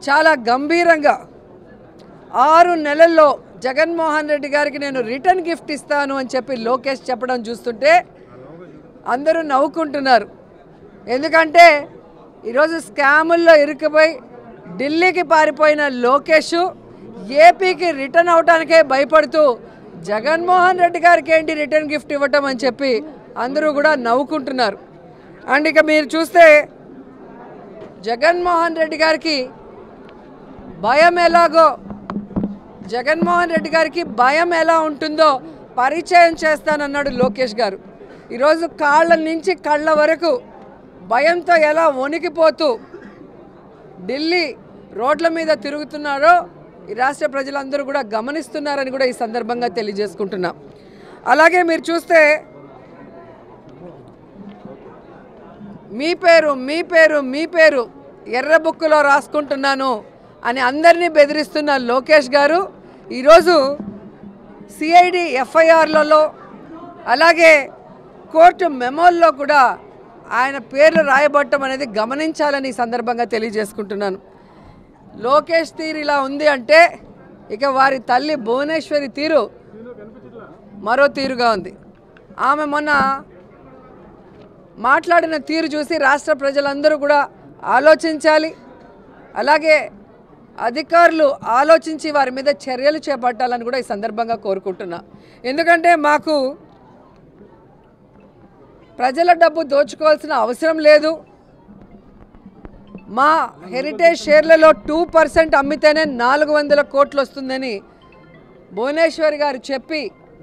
చాలా గంభీరంగా ఆరు నెలల్లో జగన్మోహన్ రెడ్డి గారికి నేను రిటర్న్ గిఫ్ట్ ఇస్తాను అని చెప్పి లోకేష్ చెప్పడం చూస్తుంటే అందరూ నవ్వుకుంటున్నారు ఎందుకంటే ఈరోజు స్కాముల్లో ఇరుక్కుపోయి ఢిల్లీకి పారిపోయిన లోకేష్ ఏపీకి రిటర్న్ అవటానికే భయపడుతూ జగన్మోహన్ రెడ్డి గారికి ఏంటి రిటర్న్ గిఫ్ట్ ఇవ్వటం అని చెప్పి అందరూ కూడా నవ్వుకుంటున్నారు అండ్ ఇక మీరు చూస్తే జగన్మోహన్ రెడ్డి గారికి భయం ఎలాగో జగన్మోహన్ రెడ్డి గారికి భయం ఎలా ఉంటుందో పరిచయం చేస్తానన్నాడు లోకేష్ గారు ఈరోజు కాళ్ళ నుంచి కళ్ళ వరకు భయంతో ఎలా వణికిపోతూ ఢిల్లీ రోడ్ల మీద తిరుగుతున్నారో ఈ రాష్ట్ర ప్రజలందరూ కూడా గమనిస్తున్నారని కూడా ఈ సందర్భంగా తెలియజేసుకుంటున్నాం అలాగే మీరు చూస్తే మీ పేరు మీ పేరు మీ పేరు ఎర్ర బుక్కులో రాసుకుంటున్నాను అని అందరినీ బెదిరిస్తున్న లోకేష్ గారు ఈరోజు సిఐడి ఎఫ్ఐఆర్లలో అలాగే కోర్టు మెమోల్లో కూడా ఆయన పేర్లు రాయబట్టం అనేది గమనించాలని ఈ సందర్భంగా తెలియజేసుకుంటున్నాను లోకేష్ తీరు ఇలా ఉంది అంటే ఇక వారి తల్లి భువనేశ్వరి తీరు మరో తీరుగా ఉంది ఆమె మొన్న మాట్లాడిన తీరు చూసి రాష్ట్ర ప్రజలందరూ కూడా ఆలోచించాలి అలాగే అధికారులు ఆలోచించి వారి మీద చర్యలు చేపట్టాలని కూడా ఈ సందర్భంగా కోరుకుంటున్నా ఎందుకంటే మాకు ప్రజల డబ్బు దోచుకోవాల్సిన అవసరం లేదు మా హెరిటేజ్ షేర్లలో టూ పర్సెంట్ అమ్మితేనే నాలుగు వందల కోట్లు వస్తుందని భువనేశ్వర్ గారు చెప్పి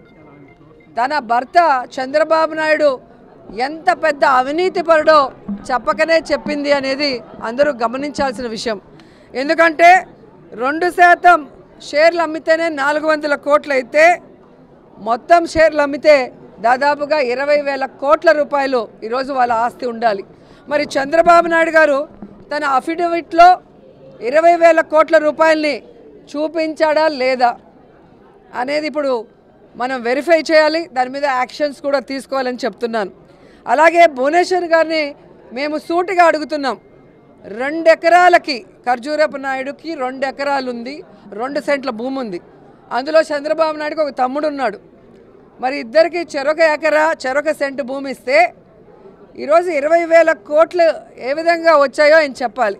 తన భర్త చంద్రబాబు నాయుడు ఎంత పెద్ద అవినీతి పరుడో చెప్పకనే చెప్పింది అనేది అందరూ గమనించాల్సిన విషయం ఎందుకంటే రెండు శాతం షేర్లు అమ్మితేనే నాలుగు వందల కోట్లు అయితే మొత్తం షేర్లు అమ్మితే దాదాపుగా ఇరవై వేల కోట్ల రూపాయలు ఈరోజు వాళ్ళ ఆస్తి ఉండాలి మరి చంద్రబాబు నాయుడు గారు తన అఫిడవిట్లో ఇరవై వేల కోట్ల రూపాయల్ని చూపించాడా లేదా అనేది ఇప్పుడు మనం వెరిఫై చేయాలి దాని మీద యాక్షన్స్ కూడా తీసుకోవాలని చెప్తున్నాను అలాగే భువనేశ్వర్ గారిని మేము సూటిగా అడుగుతున్నాం రెండు ఎకరాలకి ఖర్జూరపు నాయుడుకి రెండు ఎకరాలు ఉంది రెండు సెంట్ల భూమి ఉంది అందులో చంద్రబాబు నాయుడుకి ఒక తమ్ముడు ఉన్నాడు మరి ఇద్దరికి చెరొక ఎకరా చెరొక సెంటు భూమి ఇస్తే ఈరోజు ఇరవై వేల కోట్లు ఏ విధంగా వచ్చాయో ఆయన చెప్పాలి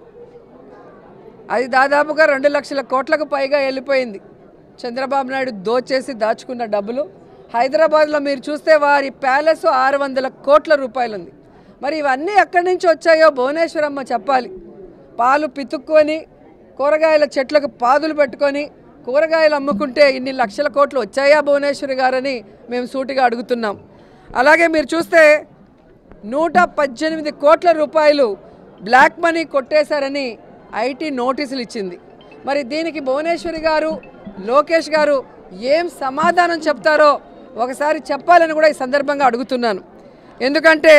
అది దాదాపుగా రెండు లక్షల కోట్లకు పైగా వెళ్ళిపోయింది చంద్రబాబు నాయుడు దోచేసి దాచుకున్న డబ్బులు హైదరాబాద్లో మీరు చూస్తే వారి ప్యాలెస్ ఆరు వందల కోట్ల రూపాయలు ఉంది మరి ఇవన్నీ ఎక్కడి నుంచి వచ్చాయో భువనేశ్వరమ్మ చెప్పాలి పాలు పితుక్కొని కూరగాయల చెట్లకు పాదులు పెట్టుకొని కూరగాయలు అమ్ముకుంటే ఇన్ని లక్షల కోట్లు వచ్చాయా భువనేశ్వరి గారని మేము సూటిగా అడుగుతున్నాం అలాగే మీరు చూస్తే నూట పద్దెనిమిది కోట్ల రూపాయలు బ్లాక్ మనీ కొట్టేశారని ఐటీ నోటీసులు ఇచ్చింది మరి దీనికి భువనేశ్వరి గారు లోకేష్ గారు ఏం సమాధానం చెప్తారో ఒకసారి చెప్పాలని కూడా ఈ సందర్భంగా అడుగుతున్నాను ఎందుకంటే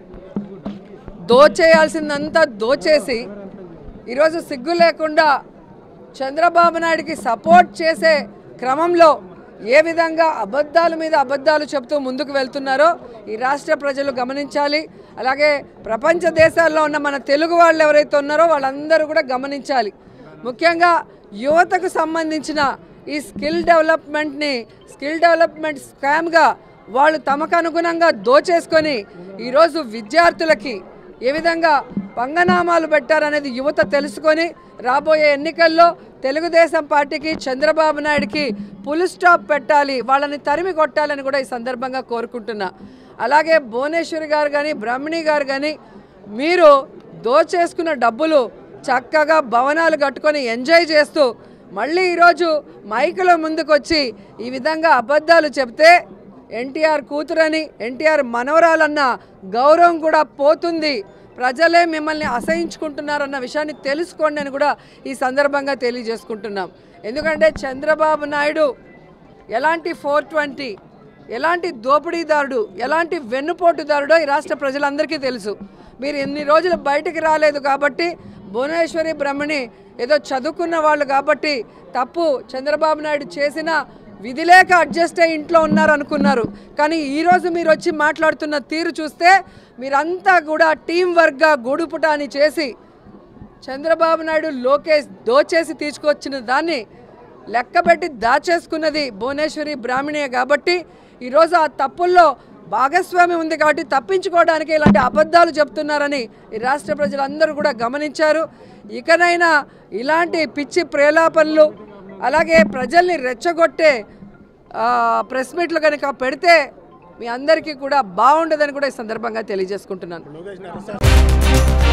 దోచేయాల్సిందంతా దోచేసి ఈరోజు సిగ్గు లేకుండా చంద్రబాబు నాయుడికి సపోర్ట్ చేసే క్రమంలో ఏ విధంగా అబద్ధాల మీద అబద్ధాలు చెప్తూ ముందుకు వెళ్తున్నారో ఈ రాష్ట్ర ప్రజలు గమనించాలి అలాగే ప్రపంచ దేశాల్లో ఉన్న మన తెలుగు వాళ్ళు ఎవరైతే ఉన్నారో వాళ్ళందరూ కూడా గమనించాలి ముఖ్యంగా యువతకు సంబంధించిన ఈ స్కిల్ డెవలప్మెంట్ని స్కిల్ డెవలప్మెంట్ స్కామ్గా వాళ్ళు తమకు అనుగుణంగా దోచేసుకొని ఈరోజు విద్యార్థులకి ఏ విధంగా పంగనామాలు పెట్టారనేది యువత తెలుసుకొని రాబోయే ఎన్నికల్లో తెలుగుదేశం పార్టీకి చంద్రబాబు నాయుడికి పుల్ స్టాప్ పెట్టాలి వాళ్ళని తరిమి కొట్టాలని కూడా ఈ సందర్భంగా కోరుకుంటున్నా అలాగే భువనేశ్వరి గారు కానీ బ్రహ్మణి గారు కానీ మీరు దోచేసుకున్న డబ్బులు చక్కగా భవనాలు కట్టుకొని ఎంజాయ్ చేస్తూ మళ్ళీ ఈరోజు మైకుల ముందుకొచ్చి ఈ విధంగా అబద్ధాలు చెప్తే ఎన్టీఆర్ కూతురని ఎన్టీఆర్ మనవరాలన్న గౌరవం కూడా పోతుంది ప్రజలే మిమ్మల్ని అసహించుకుంటున్నారన్న విషయాన్ని తెలుసుకోండి అని కూడా ఈ సందర్భంగా తెలియజేసుకుంటున్నాం ఎందుకంటే చంద్రబాబు నాయుడు ఎలాంటి ఫోర్ ట్వంటీ ఎలాంటి దోపిడీదారుడు ఎలాంటి వెన్నుపోటుదారుడో ఈ రాష్ట్ర ప్రజలందరికీ తెలుసు మీరు ఎన్ని రోజులు బయటికి రాలేదు కాబట్టి భువనేశ్వరి బ్రహ్మణి ఏదో చదువుకున్న వాళ్ళు కాబట్టి తప్పు చంద్రబాబు నాయుడు చేసిన విధి లేక అడ్జస్ట్ అయ్యి ఇంట్లో ఉన్నారు అనుకున్నారు కానీ ఈరోజు మీరు వచ్చి మాట్లాడుతున్న తీరు చూస్తే మీరంతా కూడా టీం వర్క్గా గూడుపుటాని చేసి చంద్రబాబు నాయుడు లోకేష్ దోచేసి తీసుకొచ్చిన దాన్ని లెక్కబెట్టి దాచేసుకున్నది భువనేశ్వరి బ్రాహ్మణే కాబట్టి ఈరోజు ఆ తప్పుల్లో భాగస్వామి ఉంది కాబట్టి తప్పించుకోవడానికి ఇలాంటి అబద్ధాలు చెప్తున్నారని ఈ రాష్ట్ర ప్రజలందరూ కూడా గమనించారు ఇకనైనా ఇలాంటి పిచ్చి ప్రేలాపనలు అలాగే ప్రజల్ని రెచ్చగొట్టే ఆ, ప్రెస్ మీట్లు కనుక పెడితే మీ అందరికీ కూడా బాగుండదని కూడా ఈ సందర్భంగా తెలియజేసుకుంటున్నాను లోకేష్ ని అరెస్ట్